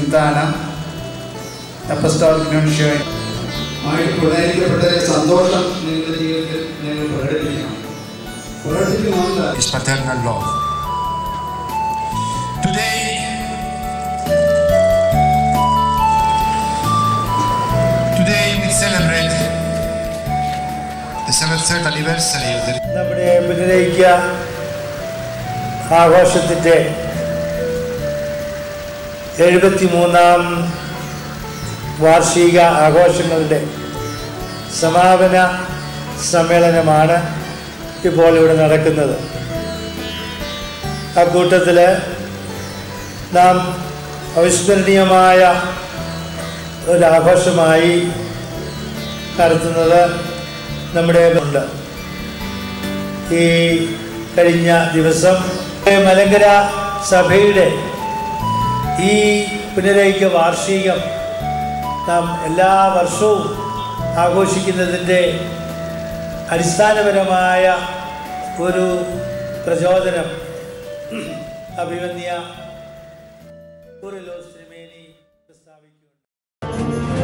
Sultana apostolic nuncio ആയിട്ട് പ്രണയിക്കപ്പെട്ട സന്തോഷം നിങ്ങളുടെ ജീവിതത്തിൽ നിങ്ങൾ പ്രകടിപ്പിക്കണം പ്രകടിപ്പിക്കണമെന്നല്ല his paternal love. Today, today we celebrate the 73rd anniversary of the നമ്മുടെ പുനരൈക്യ ആഘോഷത്തിൻ്റെ എഴുപത്തിമൂന്നാം വാർഷിക ആഘോഷങ്ങളുടെ സമാപന സമ്മേളനമാണ് ഇപ്പോൾ ഇവിടെ നടക്കുന്നത് ആ കൂട്ടത്തിൽ നാം അവിസ്മരണീയമായ ഒരാഘോഷമായി നടത്തുന്നത് നമ്മുടെ ഉണ്ട് ഈ കഴിഞ്ഞ ദിവസം മലങ്കര സഭയുടെ ഈ പുനരൈക്യ വാർഷികം നാം എല്ലാ വർഷവും ആഘോഷിക്കുന്നതിൻ്റെ അടിസ്ഥാനപരമായ ഒരു പ്രചോദനം അഭിമന്യ കുറിലോസ് തിരുമേനി പ്രസ്താവിക്കുന്നു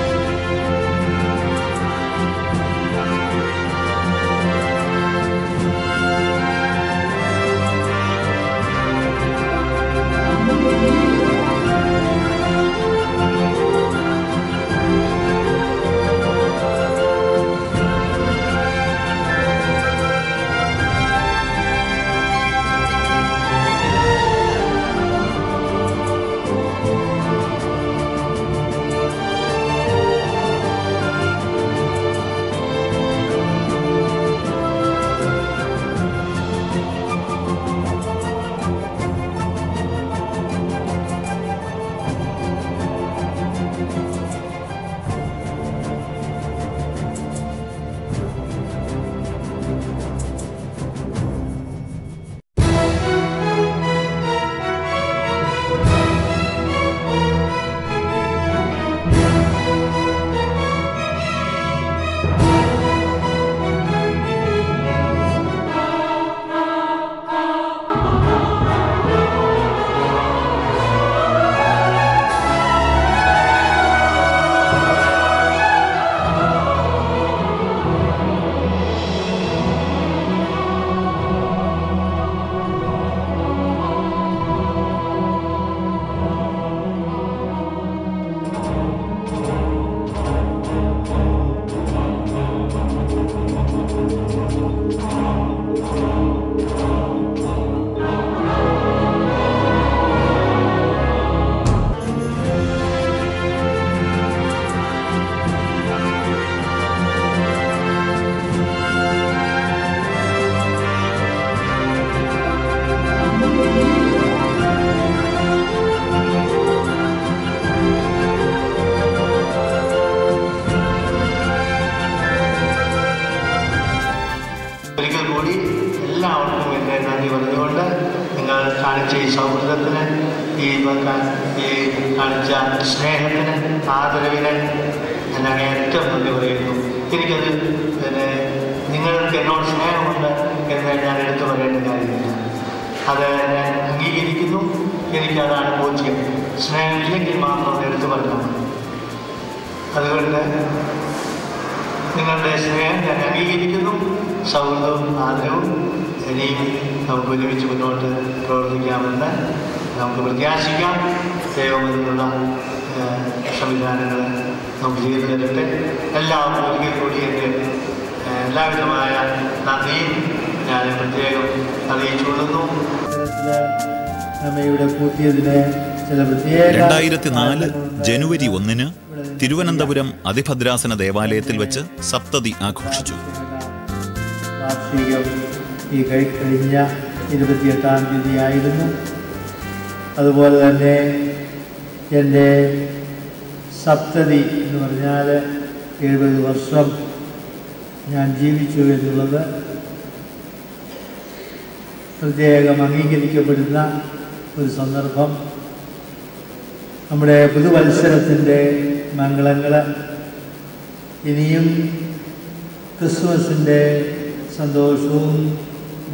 ഒരിക്കൽ കൂടി എല്ലാവർക്കും എൻ്റെ നന്ദി പറഞ്ഞുകൊണ്ട് നിങ്ങൾ കാണിച്ച ഈ സൗഹൃദത്തിന് ഈ വക- ഈ കാണിച്ച സ്നേഹത്തിന് ആദരവിന് ഞാൻ അങ്ങേയറ്റം നന്ദി പറയുന്നു എനിക്കത് പിന്നെ നിങ്ങൾക്ക് എന്നോട് സ്നേഹമുണ്ട് എന്ന് ഞാൻ എടുത്തു പറയേണ്ട കാര്യമില്ല അത് ഞാൻ അംഗീകരിക്കുന്നു എനിക്കതാണ് ബോധ്യം സ്നേഹമില്ലെങ്കിൽ മാത്രം അത് എടുത്തു പറഞ്ഞാൽ മതി അതുകൊണ്ട് നിങ്ങളുടെ സ്നേഹം ഞാൻ അംഗീകരിക്കുന്നു സൗഹൃദവും ആദരവും ഇനിയും നമുക്ക് ഒരുമിച്ച് മുന്നോട്ട് പ്രവർത്തിക്കാമെന്ന് നമുക്ക് പ്രത്യാശിക്കാം ദൈവം അതിനുള്ള ഏഹ്, സംവിധാനങ്ങൾ നമുക്ക് ചെയ്തു തരട്ടെ എല്ലാവർക്കും ഒരിക്കൽ കൂടി എൻ്റെ ഏഹ്, എല്ലാവിധമായ നന്ദിയും ഞാൻ പ്രത്യേകം അറിയിച്ചുകൊള്ളുന്നു ഇത്തരത്തില് നമ്മെ ഇവിടെ കൂട്ടിയതിന് ചില പ്രത്യേക രണ്ടായിരത്തി നാല് ജനുവരി ഒന്നിന് തിരുവനന്തപുരം അതിഭദ്രാസന ദേവാലയത്തിൽ വെച്ച് സപ്തതി ആഘോഷിച്ചു വാർഷികം ഈ കഴി- കഴിഞ്ഞ ഇരുപത്തിയെട്ടാം തീയതി ആയിരുന്നു അതുപോലെ തന്നെ എൻ്റെ സപ്തതി എന്ന് പറഞ്ഞാൽ എഴുപത് വർഷം ഞാൻ ജീവിച്ചു എന്നുള്ളത് പ്രത്യേകം അംഗീകരിക്കപ്പെടുന്ന ഒരു സന്ദർഭം നമ്മുടെ പുതുവത്സരത്തിൻ്റെ മംഗളങ്ങൾ ഇനിയും ക്രിസ്മസിൻ്റെ സന്തോഷവും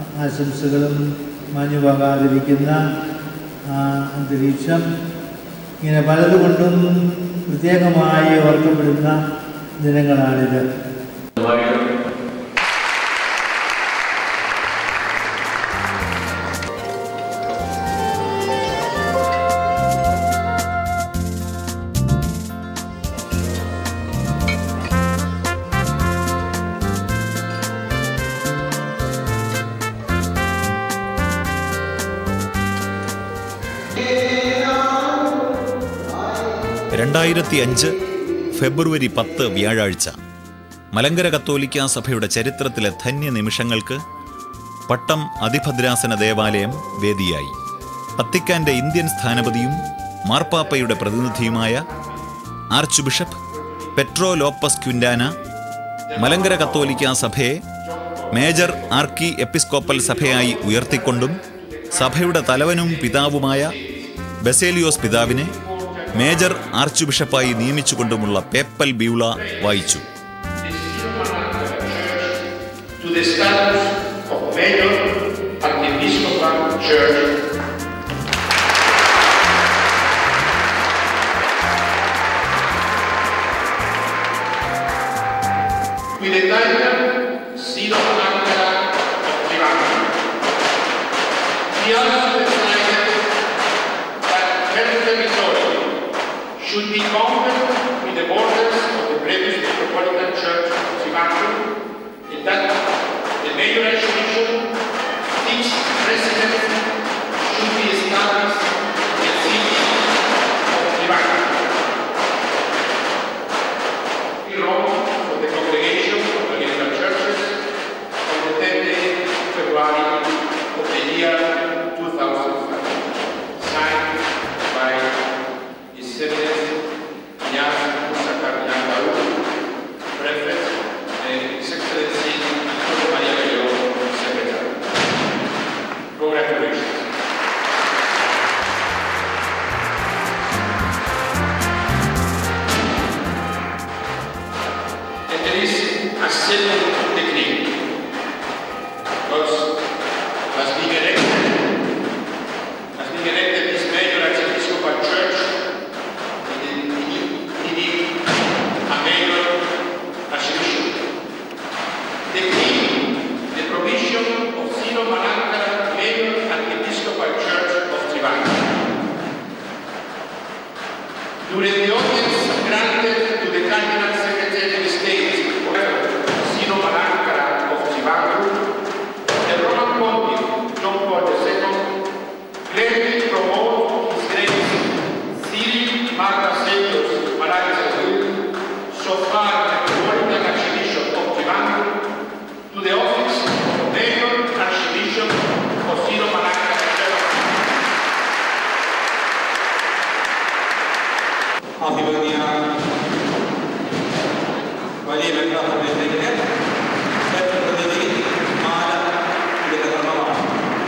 ആശംസകളും മാഞ്ഞുപോകാതിരിക്കുന്ന ആ അന്തരീക്ഷം ഇങ്ങനെ പലതുകൊണ്ടും പ്രത്യേകമായി ഓർക്കപ്പെടുന്ന ദിനങ്ങളാണിത് രണ്ടായിരത്തി അഞ്ച് ഫെബ്രുവരി പത്ത് വ്യാഴാഴ്ച മലങ്കര കത്തോലിക്ക സഭയുടെ ചരിത്രത്തിലെ ധന്യ നിമിഷങ്ങൾക്ക് പട്ടം അതിഭദ്രാസന ദേവാലയം വേദിയായി വത്തിക്കാന്റെ ഇന്ത്യൻ സ്ഥാനപതിയും മാർപ്പാപ്പയുടെ പ്രതിനിധിയുമായ archbishop Pedro Lopez Quintana Malankara കത്തോലിക്ക സഭയെ മേജർ ആർക്കി എപ്പിസ്കോപ്പൽ സഭയായി ഉയർത്തിക്കൊണ്ടും സഭയുടെ തലവനും പിതാവുമായ ബസേലിയോസ് പിതാവിനെ മേജർ ആർച്ച് ബിഷപ്പായി നിയമിച്ചുകൊണ്ടുമുള്ള പേപ്പൽ ബ്യൂള വായിച്ചു to the status of Major Archiepiscopal Church with the title Sino Ankara of Tirana. We also decided that her territory should be bounded with the borders of the previous Metropolitan Church of Sivanto, and that the mayor archbishop, each president should be established in the city of Sivanto. We wrote for the congregation of Oriental churches on the 10th day of February of the year 2005, signed by His Eminence Ignaz Musakar Baru, Prefect, and His Excellency Antonio Maria Bello, Secretary. Congratulations. And there is a second decree. Because as being elected, as being elected this major archiepiscopal church, we need, we need a major archbishop. Decree the provision of Sino Malankara Major Archiepiscopal Church of Trivandrum. During the audience granted to the Cardinal Secretary of State Sino Malankara of Trivandrum, the Roman Pontiff John Paul II gladly promoted His Grace Cyril Martha Malankara so far Metropolitan Archbishop of Trivandrum to the office of Major Archbishop of Sino Malankara അഭിമന്യ വലിയ ബന്ധത്തിലേക്ക് പ്രതിനിധി മാല എടുക്കുന്ന ക്രമമാണ്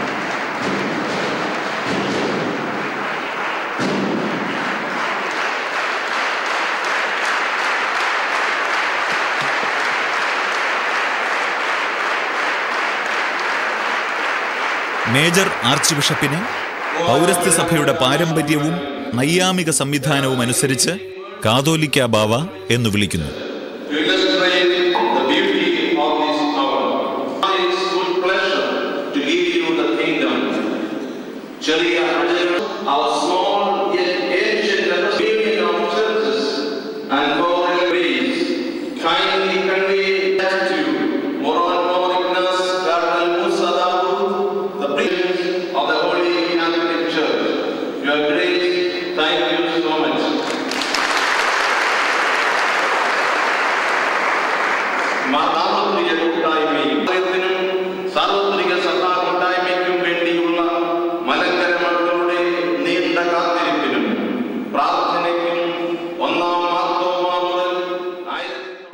major arch ബിഷപ്പിനെ പൗരസ്ത്യ സഭയുടെ പാരമ്പര്യവും നൈയാമിക സംവിധാനവും അനുസരിച്ച് കാതോലിക്ക ബാവ എന്ന് വിളിക്കുന്നു To illustrate the beauty of this hour, it is good pleasure to give you the kingdom. Sharia our small yet ancient union of churches and foreign ways kindly convey gratitude, moral moralness, Cardinal Musa Dawood, the prince of the Holy Catholic Church. Your grace, thank you so much. സാർവത്രിക കൂട്ടായ്മയും ത്തിനും സാർവത്രിക സഭാ കൂട്ടായ്മയ്ക്കും വേണ്ടിയുള്ള മലങ്കര മക്കളുടെ നീണ്ട കാത്തിരിപ്പിനും പ്രാർത്ഥനയ്ക്കും ഒന്നാം മാർത്തോമാ മുതൽ ആയിരത്തി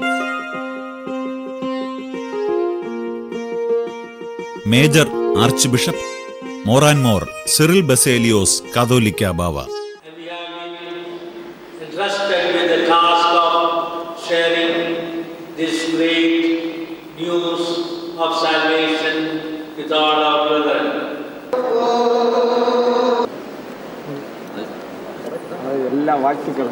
major archbishop Moranmor Cyril Baselios Catholicos Bava And we have been entrusted with the task of sharing this great news of salvation with all our brethren. വാഴ്ത്തുക്കൾ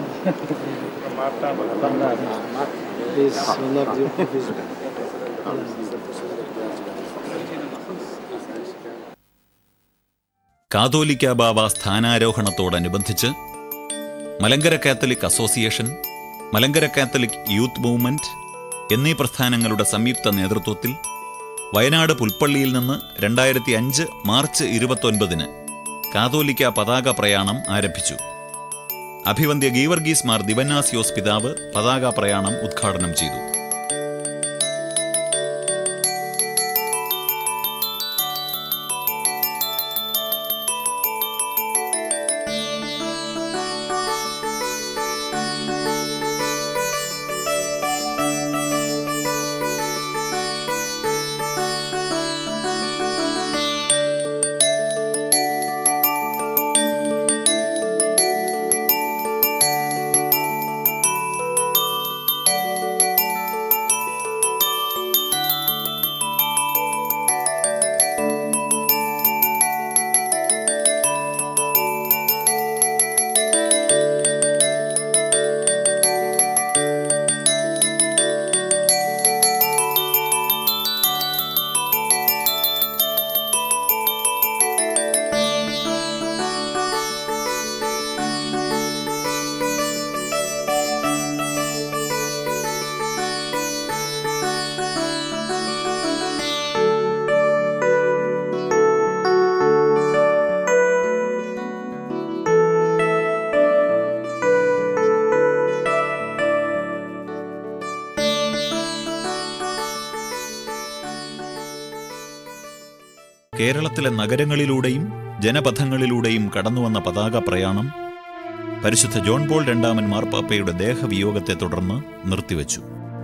കാതോലിക്ക ബാബ സ്ഥാനാരോഹണത്തോടനുബന്ധിച്ച് Malankara Catholic association Malankara Catholic youth movement എന്നീ പ്രസ്ഥാനങ്ങളുടെ സംയുക്ത നേതൃത്വത്തിൽ വയനാട് പുൽപ്പള്ളിയിൽ നിന്ന് രണ്ടായിരത്തി അഞ്ച് മാർച്ച് ഇരുപത്തൊൻപതിന് കാതോലിക്ക പതാക പ്രയാണം ആരംഭിച്ചു അഭിവന്ധ്യ ഗീവർഗീസ് മാർ ദിവന്നാസിയോസ് പിതാവ് പതാക പ്രയാണം ഉദ്ഘാടനം ചെയ്തു കേരളത്തിലെ നഗരങ്ങളിലൂടെയും ജനപഥങ്ങളിലൂടെയും കടന്നുവന്ന പതാക പ്രയാണം പരിശുദ്ധ ജോൺ പോൾ രണ്ടാമൻ മാർപ്പാപ്പയുടെ ദേഹവിയോഗത്തെ തുടർന്ന് നിർത്തിവച്ചു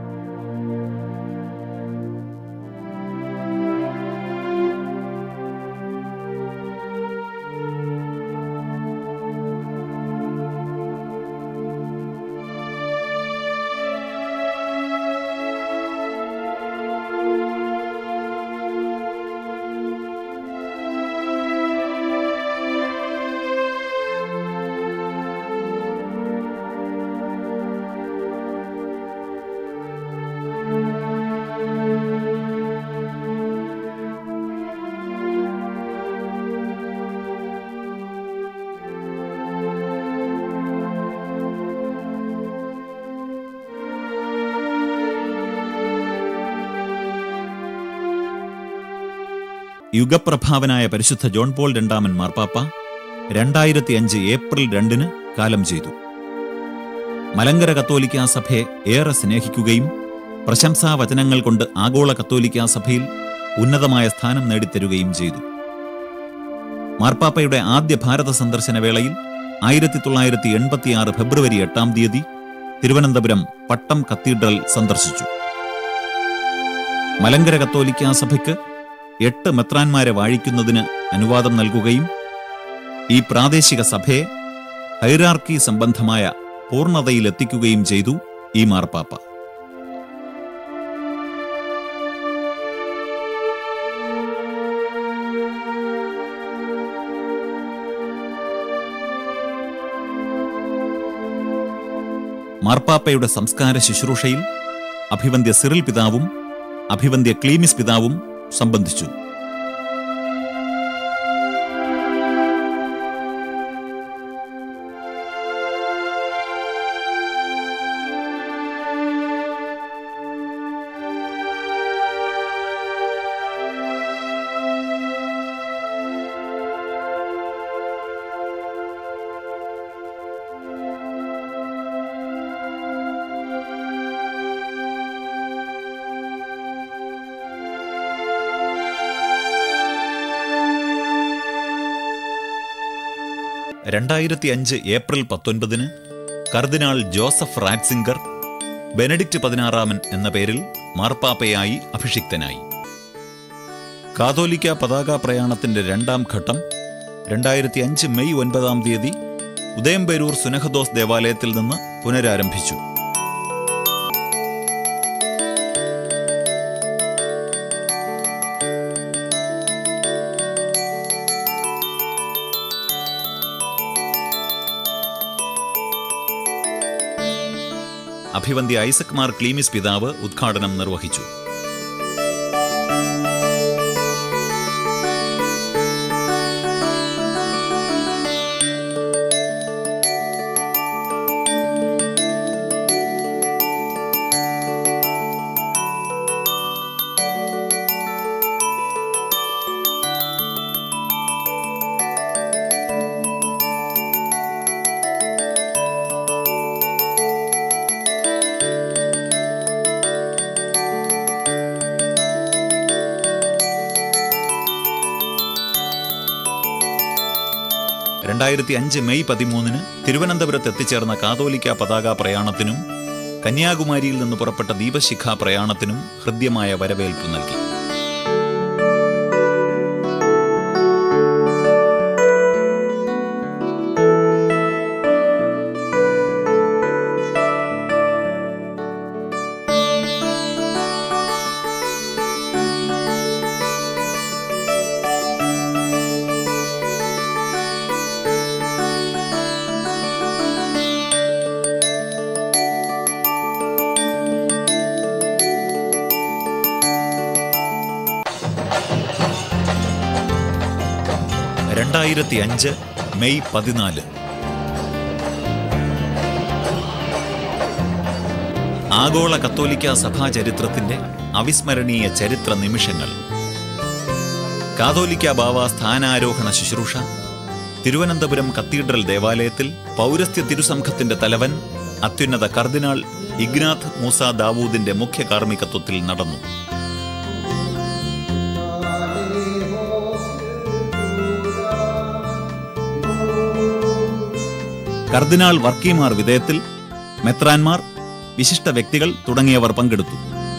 യുഗപ്രഭാവനായ പരിശുദ്ധ ജോൺ പോൾ രണ്ടാമൻ മാർപ്പാപ്പ രണ്ടായിരത്തി അഞ്ച് ഏപ്രിൽ രണ്ടിന് കാലം ചെയ്തു മലങ്കര കത്തോലിക്കാ സഭയെ ഏറെ സ്നേഹിക്കുകയും പ്രശംസാവചനങ്ങൾ കൊണ്ട് ആഗോള കത്തോലിക്കാ സഭയിൽ ഉന്നതമായ സ്ഥാനം നേടിത്തരുകയും ചെയ്തു മാർപ്പാപ്പയുടെ ആദ്യ ഭാരത സന്ദർശന വേളയിൽ ആയിരത്തി തൊള്ളായിരത്തി എൺപത്തിയാറ് ഫെബ്രുവരി എട്ടാം തീയതി തിരുവനന്തപുരം പട്ടം കത്തീഡ്രൽ സന്ദർശിച്ചു മലങ്കര കത്തോലിക്കാ സഭയ്ക്ക് എട്ട് മെത്രാന്മാരെ വാഴിക്കുന്നതിന് അനുവാദം നൽകുകയും ഈ പ്രാദേശിക സഭയെ ഹൈറാർക്കി സംബന്ധമായ പൂർണ്ണതയിലെത്തിക്കുകയും ചെയ്തു ഈ മാർപ്പാപ്പ മാർപ്പാപ്പയുടെ സംസ്കാര ശുശ്രൂഷയിൽ അഭിവന്ധ്യ സിറിൽ പിതാവും അഭിവന്ധ്യ ക്ലീമിസ് പിതാവും സംബന്ധിച്ചു രണ്ടായിരത്തി അഞ്ച് ഏപ്രിൽ പത്തൊൻപതിന് കർദിനാൾ ജോസഫ് റാറ്റ്സിംഗർ ബെനഡിക്റ്റ് പതിനാറാമൻ എന്ന പേരിൽ മാർപ്പാപ്പയായി അഭിഷിക്തനായി കാതോലിക്ക പതാക പ്രയാണത്തിന്റെ രണ്ടാം ഘട്ടം രണ്ടായിരത്തി അഞ്ച് മെയ് ഒൻപതാം തീയതി ഉദയംപേരൂർ സുനഹദോസ് ദേവാലയത്തിൽ നിന്ന് പുനരാരംഭിച്ചു അഭിവന്ദ്യ ഐസക് മാർ ക്ലീമിസ് പിതാവ് ഉദ്ഘാടനം നിർവഹിച്ചു രണ്ടായിരത്തി അഞ്ച് മെയ് പതിമൂന്നിന് തിരുവനന്തപുരത്ത് എത്തിച്ചേർന്ന കാതോലിക്ക പതാക പ്രയാണത്തിനും കന്യാകുമാരിയിൽ നിന്ന് പുറപ്പെട്ട ദീപശിഖ പ്രയാണത്തിനും ഹൃദ്യമായ വരവേൽപ്പ് നൽകി രണ്ടായിരത്തി അഞ്ച് മെയ് പതിനാല് ആഗോള കത്തോലിക്ക സഭാ ചരിത്രത്തിന്റെ അവിസ്മരണീയ ചരിത്ര നിമിഷങ്ങൾ കാതോലിക്ക ബാവ സ്ഥാനാരോഹണ ശുശ്രൂഷ തിരുവനന്തപുരം കത്തീഡ്രൽ ദേവാലയത്തിൽ പൗരസ്ത്യ തിരുസംഘത്തിന്റെ തലവൻ അത്യുന്നത കർദിനാൾ ഇഗ്നാഥ് മൂസ ദാവൂദിന്റെ മുഖ്യ കാർമ്മികത്വത്തിൽ നടന്നു കർദിനാൾ വർക്കീമാർ വിധേയത്തിൽ മെത്രാൻമാർ വിശിഷ്ട വ്യക്തികൾ തുടങ്ങിയവർ പങ്കെടുത്തു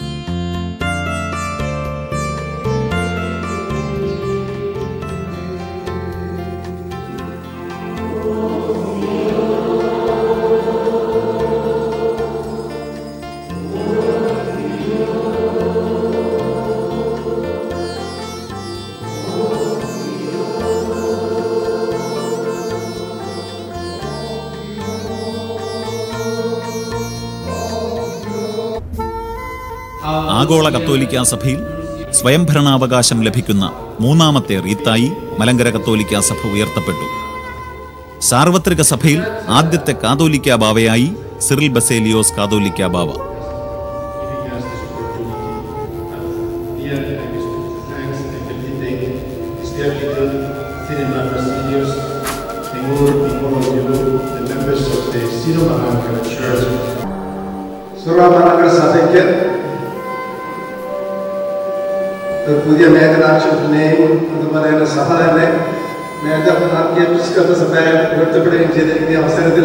ആഗോള കത്തോലിക്ക സഭയിൽ സ്വയംഭരണാവകാശം ലഭിക്കുന്ന മൂന്നാമത്തെ റീത്തായി മലങ്കര കത്തോലിക്ക സഭ ഉയർത്തപ്പെട്ടു സാർവത്രിക സഭയിൽ ആദ്യത്തെ കാതോലിക്ക ബാവയായി Cyril Baselios Catholicos Bava Dear thanks and felicitate this dear little Cinema Presidios, and all, and all of you, the members of the Syro Malankara Church. സുറമനഗർ സഭയ്ക്ക് ഒരു പുതിയ മേഖലാക്ഷത്തിനെയും അതുപോലെ തന്നെ സഭ തന്നെ മേജർ ആർക്കിയപ്പിസ്കോപ്പ സഭയായി ഉയർത്തപ്പെടുകയും ചെയ്തിരിക്കുന്ന ഈ അവസരത്തിൽ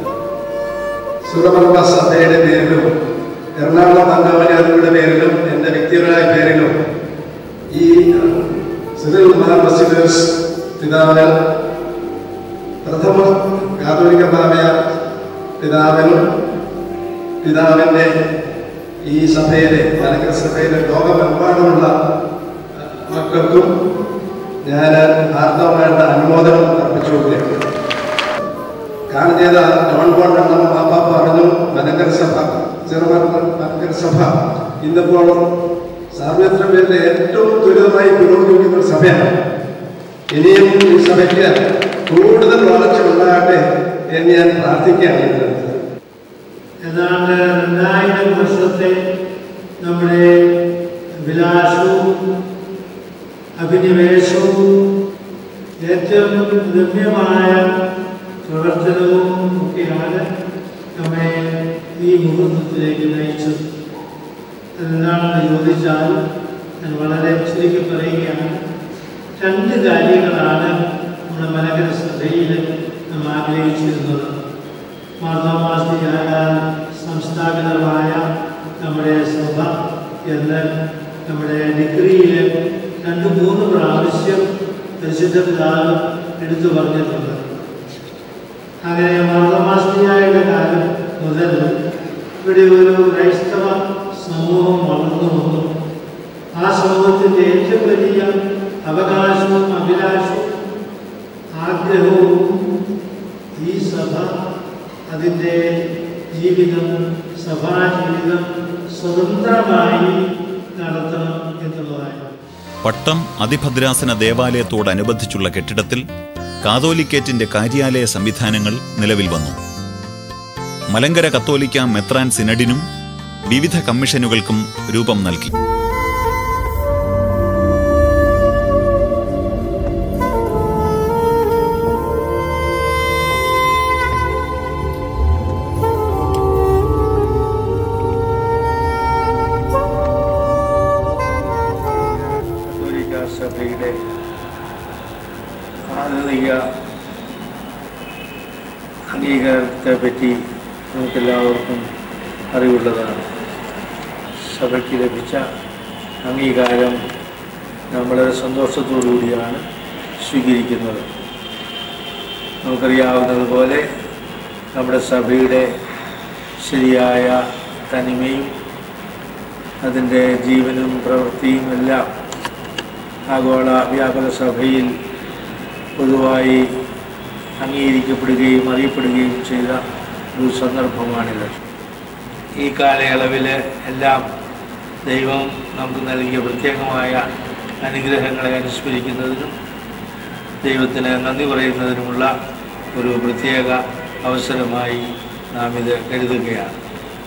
സുറമലബ സഭയുടെ പേരിലും എറണാകുളം അംഗമര്യാദയുടെ പേരിലും എൻ്റെ വ്യക്തിപരമായ പേരിലും ഈ സിറിൽ മഹാമസിഡേഴ്സ് പിതാവിന് പ്രഥമ കാതോലിക ബാബയ പിതാവിനും പിതാവിൻ്റെ ഈ സഭയിലെ മലങ്കര സഭയിലെ ലോകമെമ്പാടുമുള്ള മക്കൾക്കും ഞാൻ ആർദ്രമായിട്ട് അനുമോദനം അർപ്പിച്ചുകൊണ്ടിരിക്കുന്നു കാരണം ചെയ്ത ജോൺ ബോൺ എന്ന മാപ്പ പറഞ്ഞു മലങ്കര സഭ ചെറുപറ മലങ്കര സഭ ഇന്നിപ്പോൾ സാർവത്രികയുടെ ഏറ്റവും ത്വരിതമായി പുരോഗമിക്കുന്ന ഒരു സഭയാണ് ഇനിയും ഈ സഭയ്ക്ക് കൂടുതൽ വളർച്ച ഉണ്ടാകട്ടെ എന്ന് ഞാൻ പ്രാർത്ഥിക്കുകയാണ് ഇതിനകത്ത് ഏതാണ്ട് രണ്ടായിരം വർഷത്തെ നമ്മുടെ വിലാസവും അഭിനിവേശവും ഏറ്റവും രമ്യമായ പ്രവർത്തനവും ഒക്കെയാണ് നമ്മെ ഈ മുഹൂർത്തത്തിലേക്ക് നയിച്ചത് എന്താണെന്ന് ചോദിച്ചാൽ ഞാൻ വളരെ ചുരുക്കി പറയുകയാണ് രണ്ട് കാര്യങ്ങളാണ് നമ്മുടെ മലകര സഭയിൽ നാം ആഗ്രഹിച്ചിരുന്നത് മാതാമാസ്തിയായ സംസ്ഥാപിതമായ നമ്മുടെ സഭ എന്ന് നമ്മുടെ ഡിഗ്രിയിൽ രണ്ട് മൂന്ന് പ്രാവശ്യം പരിശുദ്ധ പിതാവ് എടുത്തു പറഞ്ഞിട്ടുണ്ട് അങ്ങനെ മാതാമാസ്തിയായുടെ കാലം മുതൽ ഇവിടെ ഒരു ക്രൈസ്തവ സമൂഹം വളർന്നു വന്നു ആ സമൂഹത്തിൻ്റെ ഏറ്റവും വലിയ അവകാശവും അഭിലാഷവും ആഗ്രഹവും ഈ സഭ അതിൻ്റെ ജീവിതം സഭാജീവിതം സ്വതന്ത്രമായി നടത്തണം എന്നുള്ളതാണ് പട്ടം അതിഭദ്രാസന ദേവാലയത്തോടനുബന്ധിച്ചുള്ള കെട്ടിടത്തിൽ കാതോലിക്കേറ്റിന്റെ കാര്യാലയ സംവിധാനങ്ങൾ നിലവിൽ വന്നു മലങ്കര കത്തോലിക്ക മെത്രാൻ സിനഡിനും വിവിധ കമ്മീഷനുകൾക്കും രൂപം നൽകി കത്തോലിക്ക സഭയുടെ ആധുനിക അംഗീകാരത്തെ പറ്റി നമുക്കെല്ലാവർക്കും അറിവുള്ളതാണ് സഭയ്ക്ക് ലഭിച്ച അംഗീകാരം നാം വളരെ സന്തോഷത്തോടു കൂടിയാണ് സ്വീകരിക്കുന്നത് നമുക്കറിയാവുന്നതുപോലെ നമ്മുടെ സഭയുടെ ശരിയായ തനിമയും അതിൻ്റെ ജീവനും പ്രവൃത്തിയും എല്ലാം ആഗോള വ്യാപക സഭയിൽ പൊതുവായി അംഗീകരിക്കപ്പെടുകയും അറിയപ്പെടുകയും ചെയ്ത ഒരു സന്ദർഭമാണിത് ഈ കാലയളവിൽ എല്ലാം ദൈവം നമുക്ക് നൽകിയ പ്രത്യേകമായ അനുഗ്രഹങ്ങളെ അനുസ്മരിക്കുന്നതിനും ദൈവത്തിന് നന്ദി പറയുന്നതിനുമുള്ള ഒരു പ്രത്യേക അവസരമായി നാം ഇത് കരുതുകയാണ്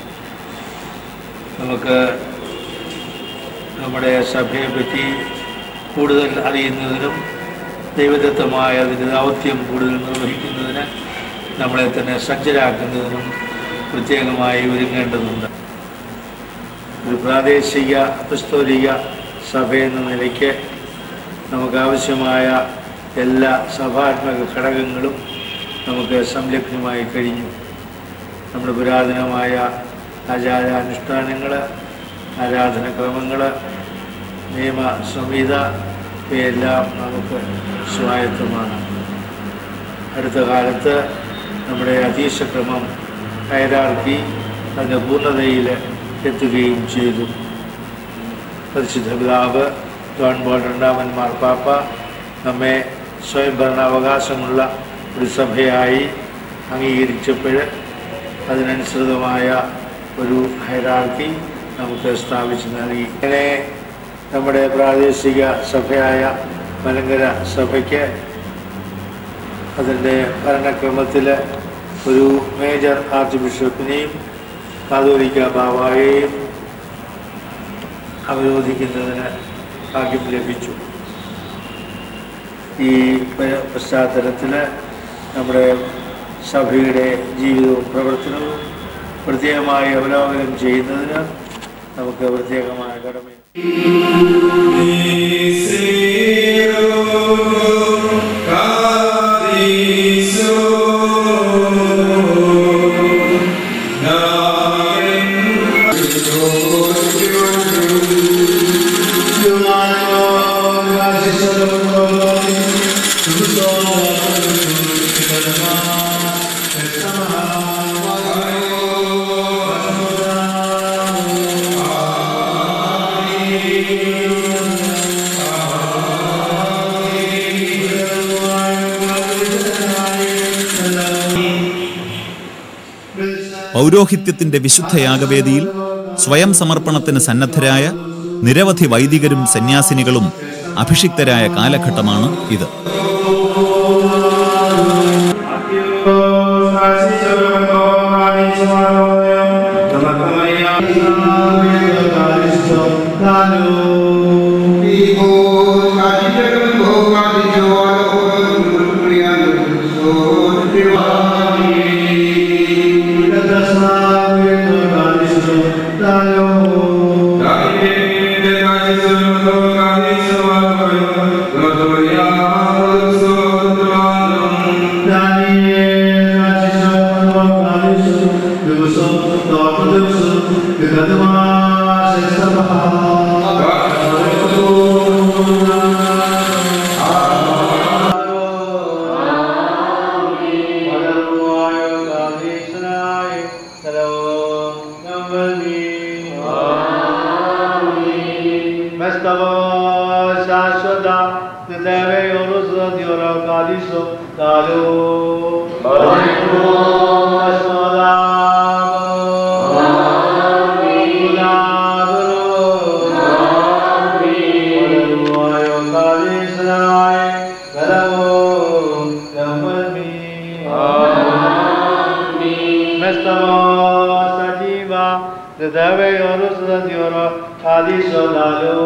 നമുക്ക് നമ്മുടെ സഭയെ പറ്റി കൂടുതൽ അറിയുന്നതിനും ദൈവദത്തമായ അതിൻ്റെ ദൗത്യം കൂടുതൽ നിർവഹിക്കുന്നതിന് നമ്മളെ തന്നെ സജ്ജരാക്കുന്നതിനും പ്രത്യേകമായി ഒരുങ്ങേണ്ടതുണ്ട് ഒരു പ്രാദേശിക അപസ്തോലിക സഭ എന്ന നിലയ്ക്ക് നമുക്ക് ആവശ്യമായ എല്ലാ സഭാത്മക ഘടകങ്ങളും നമുക്ക് സംലഭ്യമായി കഴിഞ്ഞു നമ്മുടെ പുരാതനമായ ആചാരാനുഷ്ഠാനങ്ങൾ ആരാധനക്രമങ്ങൾ നിയമ സംഹിത ഇവയെല്ലാം നമുക്ക് സ്വായത്തമാണ് അടുത്ത കാലത്ത് നമ്മുടെ അതീശക്രമം ഹൈറാർക്കി അതിൻ്റെ പൂർണ്ണതയിൽ എത്തുകയും ചെയ്തു പരിശുദ്ധ പിതാവ് ജോൺ ബോൾ രണ്ടാമൻ മാർപ്പാപ്പ നമ്മെ സ്വയംഭരണാവകാശമുള്ള ഒരു സഭയായി അംഗീകരിച്ചപ്പോൾ അതിനനുസൃതമായ ഒരു ഹൈറാർക്കി നമുക്ക് സ്ഥാപിച്ചു നൽകി ഇങ്ങനെ നമ്മുടെ പ്രാദേശിക സഭയായ മലങ്കര സഭയ്ക്ക് അതിൻ്റെ ഭരണക്രമത്തിൽ ഒരു മേജർ ആർച്ച് ബിഷപ്പിനെയും കാതോലിക്ക ബാബായെയും അവരോധിക്കുന്നതിന് ഭാഗ്യം ലഭിച്ചു ഈ പ- പശ്ചാത്തലത്തിൽ നമ്മുടെ സഭയുടെ ജീവിതവും പ്രവർത്തനവും പ്രത്യേകമായി അവലോകനം ചെയ്യുന്നതിന് നമുക്ക് പ്രത്യേകമായ കടമ പൗരോഹിത്യത്തിന്റെ വിശുദ്ധ യാഗവേദിയിൽ സ്വയം സമർപ്പണത്തിന് സന്നദ്ധരായ നിരവധി വൈദികരും സന്യാസിനികളും അഭിഷിക്തരായ കാലഘട്ടമാണ് ഇത് ശാശ്വത Dioro Kadiso Lalo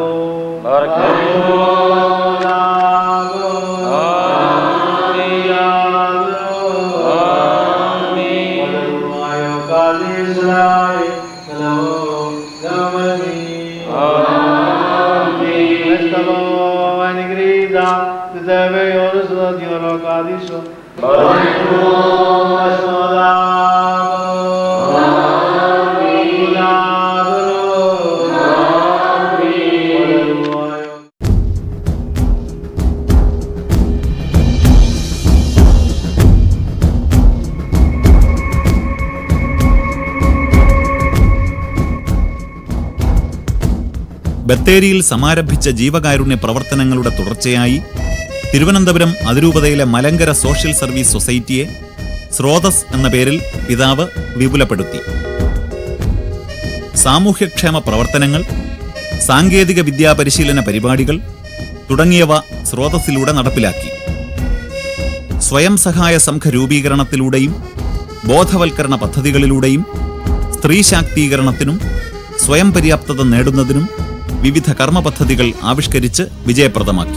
ബത്തേരിയിൽ സമാരംഭിച്ച ജീവകാരുണ്യ പ്രവർത്തനങ്ങളുടെ തുടർച്ചയായി തിരുവനന്തപുരം അതിരൂപതയിലെ മലങ്കര സോഷ്യൽ സർവീസ് സൊസൈറ്റിയെ സ്രോതസ് എന്ന പേരിൽ പിതാവ് വിപുലപ്പെടുത്തി സാമൂഹ്യക്ഷേമ പ്രവർത്തനങ്ങൾ സാങ്കേതിക വിദ്യാ പരിശീലന പരിപാടികൾ തുടങ്ങിയവ സ്രോതസ്സിലൂടെ നടപ്പിലാക്കി സ്വയം സഹായ സംഘ രൂപീകരണത്തിലൂടെയും ബോധവൽക്കരണ പദ്ധതികളിലൂടെയും സ്ത്രീ ശാക്തീകരണത്തിനും സ്വയം പര്യാപ്തത നേടുന്നതിനും വിവിധ കർമ്മ പദ്ധതികൾ ആവിഷ്കരിച്ച് വിജയപ്രദമാക്കി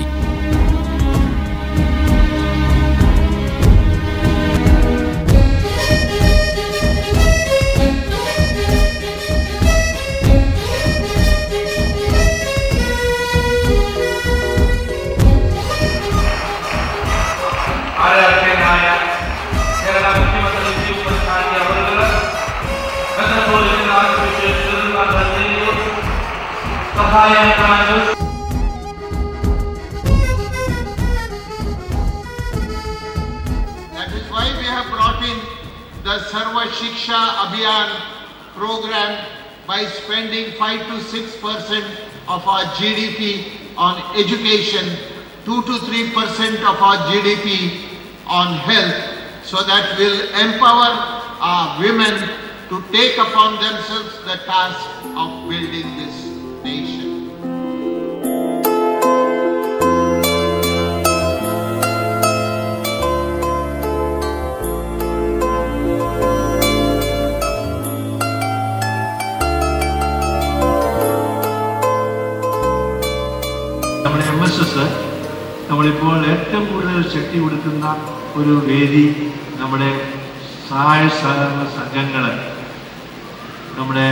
ആരാധ്യനായ കേരള മുഖ്യമന്ത്രി ചീഫ് പ്രസാദി അവറുകൾ മെത്രപോളിറ്റൻ ആർച്ച് ബിഷപ്പ് ശ്രീമാൻ ബസേലിയോസ് സഹായക്കാരും That is why we have brought in the Sarva Shiksha Abhiyan program by spending 5 to 6 percent of our GDP on education, 2 to 3 percent of our GDP on health, so that will empower our women to take upon themselves the task of building this nation. നമ്മുടെ M S S നമ്മളിപ്പോൾ ഏറ്റവും കൂടുതൽ ശക്തി കൊടുക്കുന്ന ഒരു വേദി നമ്മുടെ സഹായ സഹകരണ സംഘങ്ങൾ നമ്മുടെ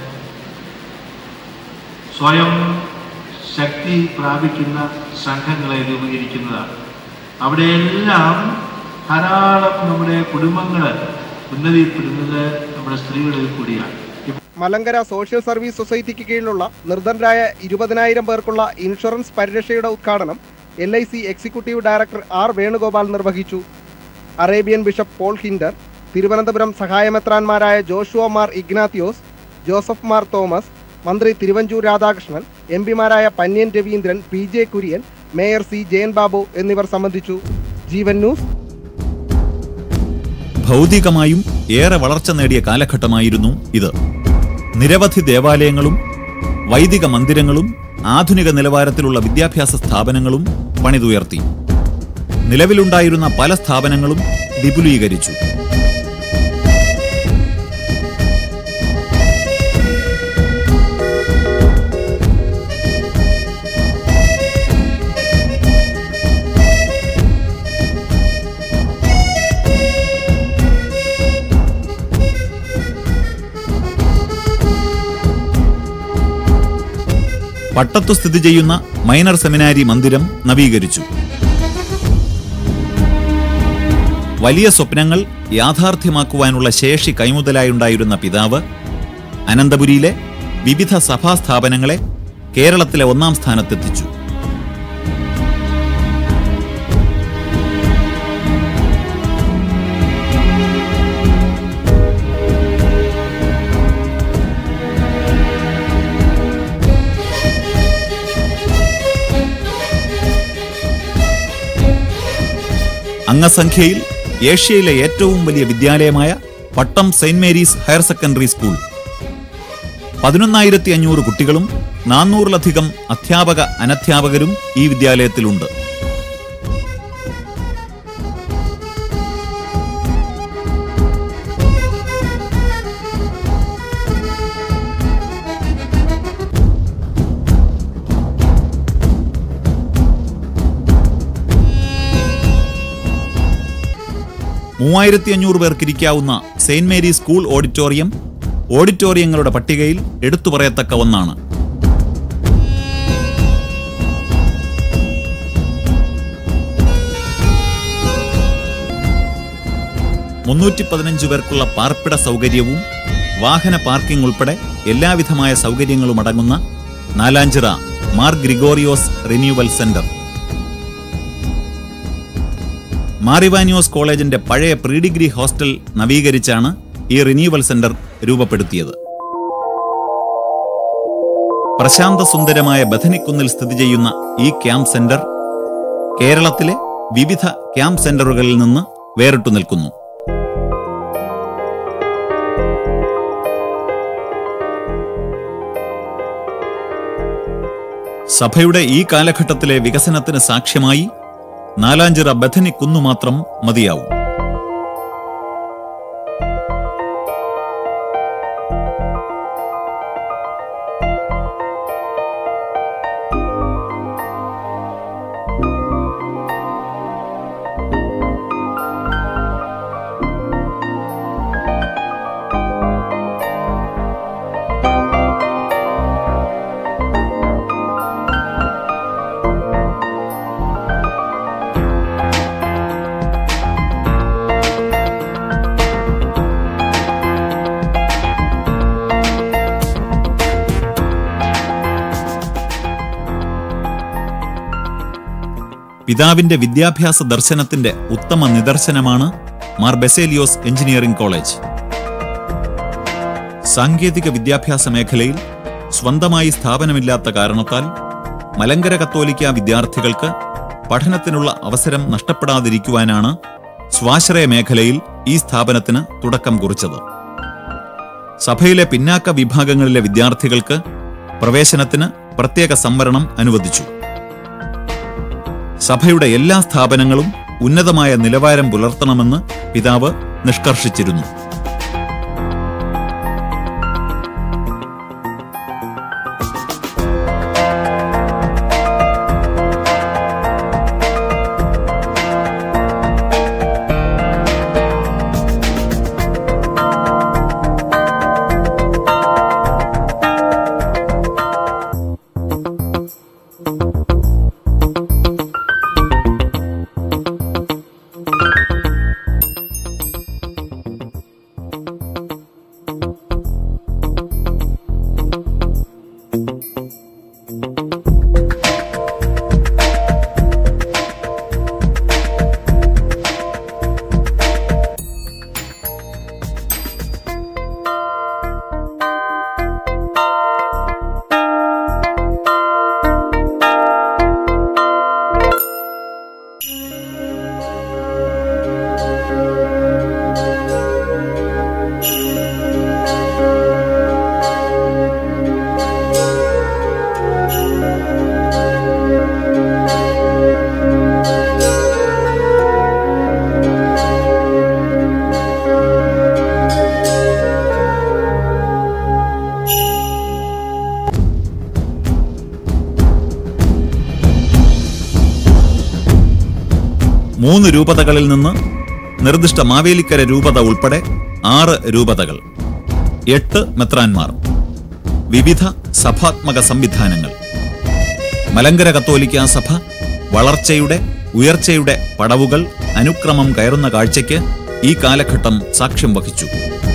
സ്വയം ശക്തി പ്രാപിക്കുന്ന സംഘങ്ങളെ രൂപീകരിക്കുന്നതാണ് അവിടെയെല്ലാം ധാരാളം നമ്മുടെ കുടുംബങ്ങൾ ഉന്നതിപ്പെടുന്നത് നമ്മുടെ സ്ത്രീകളിൽ കൂടിയാണ് മലങ്കര സോഷ്യൽ സർവീസ് സൊസൈറ്റിക്ക് കീഴിലുള്ള നിർധനരായ ഇരുപതിനായിരം പേർക്കുള്ള ഇൻഷുറൻസ് പരിരക്ഷയുടെ ഉദ്ഘാടനം L I C executive director R Venugopal നിർവഹിച്ചു Arabian bishop Paul Hinder Thiruvananthapuram സഹായമെത്രാന്മാരായ ജോഷുവ മാർ ഇഗ്നാത്തിയോസ് ജോസഫ് മാർ തോമസ് മന്ത്രി തിരുവഞ്ചൂർ രാധാകൃഷ്ണൻ എം പിമാരായ Panyan Raveendran P J Kurien mayor C Jayan Babu എന്നിവർ സംബന്ധിച്ചു ജീവൻ ന്യൂസ് ഭൗതികമായും ഏറെ വളർച്ച നേടിയ കാലഘട്ടമായിരുന്നു ഇത് നിരവധി ദേവാലയങ്ങളും വൈദിക മന്ദിരങ്ങളും ആധുനിക നിലവാരത്തിലുള്ള വിദ്യാഭ്യാസ സ്ഥാപനങ്ങളും പണിതുയർത്തി നിലവിലുണ്ടായിരുന്ന പല സ്ഥാപനങ്ങളും വിപുലീകരിച്ചു പട്ടത്തു സ്ഥിതി ചെയ്യുന്ന മൈനർ സെമിനാരി മന്ദിരം നവീകരിച്ചു വലിയ സ്വപ്നങ്ങൾ യാഥാർത്ഥ്യമാക്കുവാനുള്ള ശേഷി കൈമുതലായുണ്ടായിരുന്ന പിതാവ് അനന്തപുരിയിലെ വിവിധ സഭാസ്ഥാപനങ്ങളെ കേരളത്തിലെ ഒന്നാം സ്ഥാനത്തെത്തിച്ചു അംഗസംഖ്യയിൽ ഏഷ്യയിലെ ഏറ്റവും വലിയ വിദ്യാലയമായ Pattom saint Mary's higher secondary school പതിനൊന്നായിരത്തി അഞ്ഞൂറ് കുട്ടികളും നാനൂറിലധികം അധ്യാപക അനധ്യാപകരും ഈ വിദ്യാലയത്തിലുണ്ട് മൂവായിരത്തി അഞ്ഞൂറ് പേർക്കിരിക്കാവുന്ന സെയിന്റ് മേരി സ്കൂൾ ഓഡിറ്റോറിയം ഓഡിറ്റോറിയങ്ങളുടെ പട്ടികയിൽ എടുത്തു പറയത്തക്ക ഒന്നാണ് മുന്നൂറ്റി പതിനഞ്ച് പേർക്കുള്ള പാർപ്പിട സൗകര്യവും വാഹന പാർക്കിംഗ് ഉൾപ്പെടെ എല്ലാവിധമായ സൗകര്യങ്ങളും അടങ്ങുന്ന നാലാഞ്ചിറ മാർ ഗ്രിഗോറിയോസ് റിന്യൂവൽ സെന്റർ മാറിവാനിയോസ് കോളേജിന്റെ പഴയ പ്രീ ഡിഗ്രി ഹോസ്റ്റൽ നവീകരിച്ചാണ് ഈ റിന്യൂവൽ സെന്റർ രൂപപ്പെടുത്തിയത് പ്രശാന്ത സുന്ദരമായ ബഥനിക്കുന്നിൽ സ്ഥിതി ചെയ്യുന്ന ഈ ക്യാമ്പ് സെന്റർ കേരളത്തിലെ വിവിധ ക്യാമ്പ് സെന്ററുകളിൽ നിന്ന് വേറിട്ടു നിൽക്കുന്നു സഭയുടെ ഈ കാലഘട്ടത്തിലെ വികസനത്തിന് സാക്ഷ്യമായി നാലാഞ്ചിറ ബഥനി കുന്നു മാത്രം മതിയാവും പിതാവിന്റെ വിദ്യാഭ്യാസ ദർശനത്തിന്റെ ഉത്തമ നിദർശനമാണ് മാർ ബെസേലിയോസ് എഞ്ചിനീയറിംഗ് കോളേജ് സാങ്കേതിക വിദ്യാഭ്യാസ മേഖലയിൽ സ്വന്തമായി സ്ഥാപനമില്ലാത്ത കാരണത്താൽ മലങ്കര കത്തോലിക്ക വിദ്യാർത്ഥികൾക്ക് പഠനത്തിനുള്ള അവസരം നഷ്ടപ്പെടാതിരിക്കുവാനാണ് സ്വാശ്രയ മേഖലയിൽ ഈ സ്ഥാപനത്തിന് തുടക്കം കുറിച്ചത് സഭയിലെ പിന്നാക്ക വിഭാഗങ്ങളിലെ വിദ്യാർത്ഥികൾക്ക് പ്രവേശനത്തിന് പ്രത്യേക സംവരണം അനുവദിച്ചു സഭയുടെ എല്ലാ സ്ഥാപനങ്ങളും ഉന്നതമായ നിലവാരം പുലർത്തണമെന്ന് പിതാവ് നിഷ്കർഷിച്ചിരുന്നു മൂന്ന് രൂപതകളിൽ നിന്ന് നിർദ്ദിഷ്ട മാവേലിക്കര രൂപത ഉൾപ്പെടെ ആറ് രൂപതകൾ എട്ട് മെത്രാൻമാർ വിവിധ സഭാത്മക സംവിധാനങ്ങൾ മലങ്കര കത്തോലിക്ക സഭ വളർച്ചയുടെ ഉയർച്ചയുടെ പടവുകൾ അനുക്രമം കയറുന്ന കാഴ്ചയ്ക്ക് ഈ കാലഘട്ടം സാക്ഷ്യം വഹിച്ചു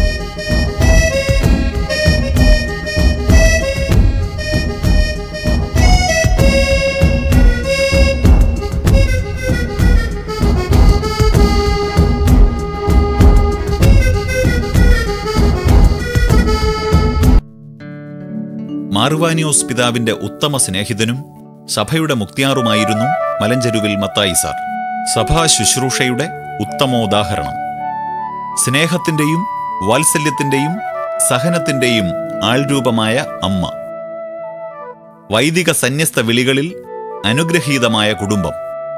മാറുവാനിയോസ് പിതാവിന്റെ ഉത്തമ സ്നേഹിതനും സഭയുടെ മുക്തിയാറുമായിരുന്നു മലഞ്ചെരുവിൽ മത്തായി സാർ സഭാ ശുശ്രൂഷയുടെ ഉത്തമോദാഹരണം സ്നേഹത്തിന്റെയും വാത്സല്യത്തിന്റെയും സഹനത്തിന്റെയും ആൾരൂപമായ അമ്മ വൈദിക സന്യസ്ത വിളികളിൽ അനുഗ്രഹീതമായ കുടുംബം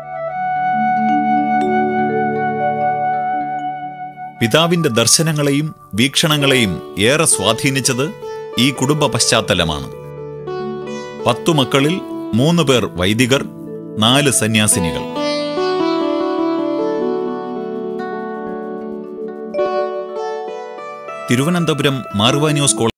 പിതാവിന്റെ ദർശനങ്ങളെയും വീക്ഷണങ്ങളെയും ഏറെ സ്വാധീനിച്ചത് ഈ കുടുംബ പശ്ചാത്തലമാണ് പത്തു മക്കളിൽ മൂന്ന് പേർ വൈദികർ നാല് സന്യാസിനികൾ തിരുവനന്തപുരം മാർവാനിയോസ് കോളേജ്